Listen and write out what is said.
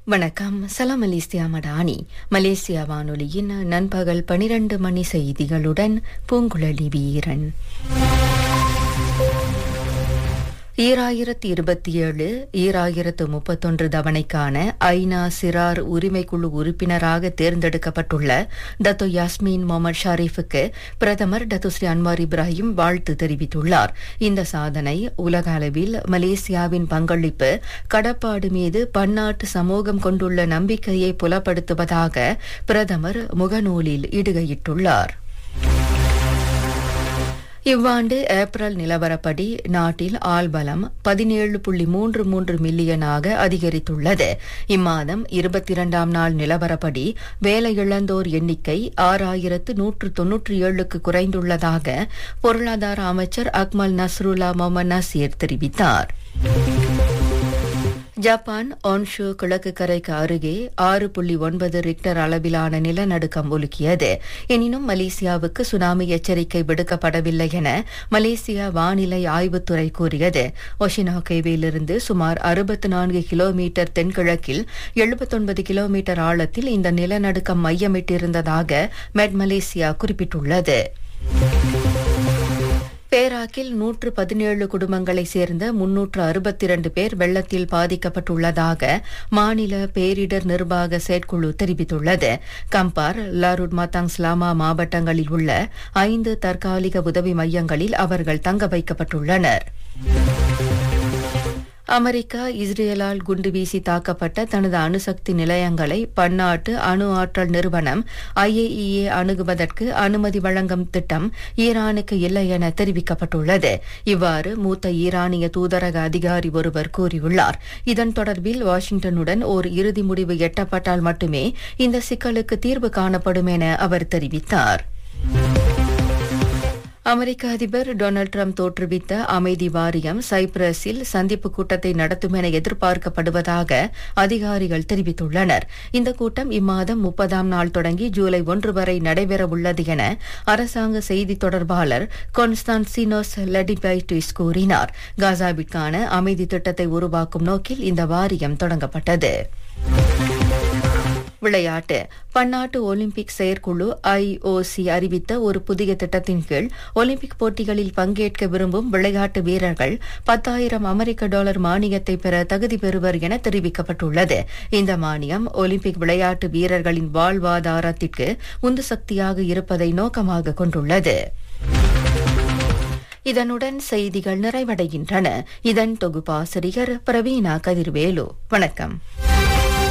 வணக்கம் சலாம் Malaysia Madani Malaysia வானொலியின் நண்பகல் பனிரண்டு மணி செய்திகளுடன் பூங்குழலி வீரன் ஈராயிரத்தி இருபத்தி ஏழு ஈராயிரத்து முப்பத்தொன்று தவணைக்கான ஐநா சிறார் உரிமைக்குழு உறுப்பினராக தேர்ந்தெடுக்கப்பட்டுள்ள டத்து யாஸ்மின் முகமது ஷரீஃபுக்கு பிரதமர் டத்து ஸ்ரீ அன்வார் இப்ராஹிம் வாழ்த்து தெரிவித்துள்ளார் இந்த சாதனை உலக அளவில் மலேசியாவின் பங்களிப்பு கடப்பாடு மீது பன்னாட்டு சமூகம் கொண்டுள்ள நம்பிக்கையை புலப்படுத்துவதாக பிரதமர் முகநூலில் இடுகையிட்டுள்ளார் இவ்வாண்டு ஏப்ரல் நிலவரப்படி நாட்டில் ஆள்பலம் பதினேழு புள்ளி மூன்று மூன்று மில்லியனாக அதிகரித்துள்ளது இம்மாதம் இருபத்தி இரண்டாம் நாள் நிலவரப்படி வேலையிழந்தோர் எண்ணிக்கை ஆறாயிரத்து நூற்று தொன்னூற்றி ஏழுக்கு குறைந்துள்ளதாக பொருளாதார அமைச்சர் அக்மல் நஸ்ருல்லா மொமன் நசீர் தெரிவித்தார் ஜப்பான் ஒன்ஷு கிழக்கு கரைக்கு அருகே ஆறு புள்ளி ஒன்பது ரிக்டர் அளவிலான நிலநடுக்கம் உலுக்கியது எனினும் மலேசியாவுக்கு சுனாமி எச்சரிக்கை விடுக்கப்படவில்லை என மலேசியா வானிலை ஆய்வுத்துறை கூறியது ஒஷினாகேவிலிருந்து சுமார் அறுபத்தி நான்கு கிலோமீட்டர் தென்கிழக்கில் எழுபத்தொன்பது கிலோமீட்டர் ஆழத்தில் இந்த நிலநடுக்கம் மையமிட்டிருந்ததாக மெட் மலேசியா குறிப்பிட்டுள்ளது பேராக்கில் நூற்று பதினேழு குடும்பங்களைச் சேர்ந்த முன்னூற்று அறுபத்தி இரண்டு பேர் வெள்ளத்தில் பாதிக்கப்பட்டுள்ளதாக மாநில பேரிடர் நிர்வாக செயற்குழு தெரிவித்துள்ளது கம்பார் லாருட் மத்தாங் ஸ்லாமா மாவட்டங்களில் உள்ள ஐந்து தற்காலிக உதவி மையங்களில் அவர்கள் தங்க வைக்கப்பட்டுள்ளனர் அமெரிக்கா இஸ்ரேலால் குண்டு வீசி தாக்கப்பட்ட தனது அணுசக்தி நிலையங்களை பன்னாட்டு அணு ஆற்றல் நிறுவனம் ஐஏஇஏ அணுகுவதற்கு அனுமதி வழங்கும் திட்டம் ஈரானுக்கு இல்லை என தெரிவிக்கப்பட்டுள்ளது இவ்வாறு மூத்த ஈரானிய தூதரக அதிகாரி ஒருவர் கூறியுள்ளார் இதன் தொடர்பில் வாஷிங்டனுடன் ஓர் இறுதி முடிவு எட்டப்பட்டால் மட்டுமே இந்த சிக்கலுக்கு தீர்வு காணப்படும் என அவர் தெரிவித்தார் அமெரிக்க அதிபர் டொனால்டு டிரம்ப் தோற்றுவித்த அமைதி வாரியம் சைப்ரஸில் சந்திப்பு கூட்டத்தை நடத்தும் என எதிர்பார்க்கப்படுவதாக அதிகாரிகள் தெரிவித்துள்ளனர் இந்த கூட்டம் இம்மாதம் முப்பதாம் நாள் தொடங்கி ஜூலை ஒன்று வரை நடைபெறவுள்ளது என அரசாங்க செய்தி தொடர்பாளர் கொன்ஸ்டான்சினோஸ் லடிபைட்டிஸ் கூறினார் காசாவிற்கான அமைதி திட்டத்தை உருவாக்கும் நோக்கில் இந்த வாரியம் தொடங்கப்பட்டது விளையாட்டு பன்னாட்டு ஒலிம்பிக் செயற்குழு ஐஓசி அறிவித்த ஒரு புதிய திட்டத்தின் கீழ் ஒலிம்பிக் போட்டிகளில் பங்கேற்க விரும்பும் விளையாட்டு வீரர்கள் பத்தாயிரம் அமெரிக்க டாலர் மானியத்தை பெற தகுதி பெறுவர் என தெரிவிக்கப்பட்டுள்ளது இந்த மானியம் ஒலிம்பிக் விளையாட்டு வீரர்களின் வாழ்வாதாரத்திற்கு உந்து சக்தியாக இருப்பதை நோக்கமாக கொண்டுள்ளது இதனுடன் செய்திகள் நிறைவடைகின்றன இதன் தொகுப்பாசிரியர் பிரவீனா கதிர்வேலு வணக்கம்